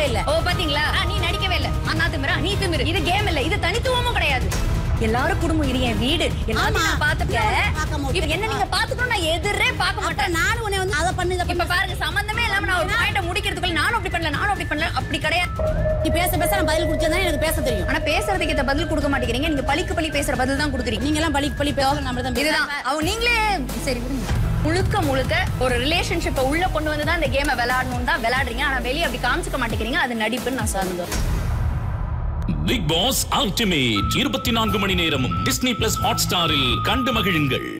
இல்ல ஓ பாத்தீங்களா ஆ, நீ நடிக்கவே இல்ல அண்ணா திமிரா நீ திமிரு இது கேம் இல்ல இது தனித்துவமும் கிடையாது எல்லாரும் குடும்பம் இது என் வீடு எல்லாத்தையும் ஆமா. நான் பாத்துட்டேன் பார்க்க மாட்டேன். இப்ப என்ன நீங்க பாத்துக்கணும் நான் எதிரே பார்க்க மாட்டேன் அப்புறம் நானும் உன்னை வந்து அதை பண்ணு இதை பண்ணு இப்ப பாருங்க சம்பந்தமே இல்லாம நான் ஒரு பாயிண்ட முடிக்கிறதுக்குள்ள நானும் அப்படி பண்ணல நானும் அப்படி பண்ணல அப்படி கிடையாது நீ பேச பேச நான் பதில் குடிச்சா எனக்கு பேச தெரியும் ஆனா பேசுறதுக்கு ஏத்த பதில் கொடுக்க மாட்டேங்கிறீங்க நீங்க பழிக்கு பழி பேசுற பதில் தான் கொடுக்குறீங்க நீங்க எல்லாம் பழி பழி பேச நம்ம தான் இதுதான் அவங்க நீங்களே சரி விடுங்க முழுக்க முழுக்க ஒரு ரிலேஷன்ஷிப்பை உள்ள கொண்டு வந்து தான் இந்த கேமை விளையாடணும் தான் விளையாடுறீங்க ஆனா வெளியே அப்படி காமிச்சிக்க மாட்டேங்கிறீங்க அது நடிப்புன்னு நான் சார்ந்தோம் பிக் பாஸ் அல்டிமேட் இருபத்தி நான்கு மணி நேரமும் டிஸ்னி பிளஸ் ஹாட் ஸ்டாரில் கண்டு மகிழுங்கள்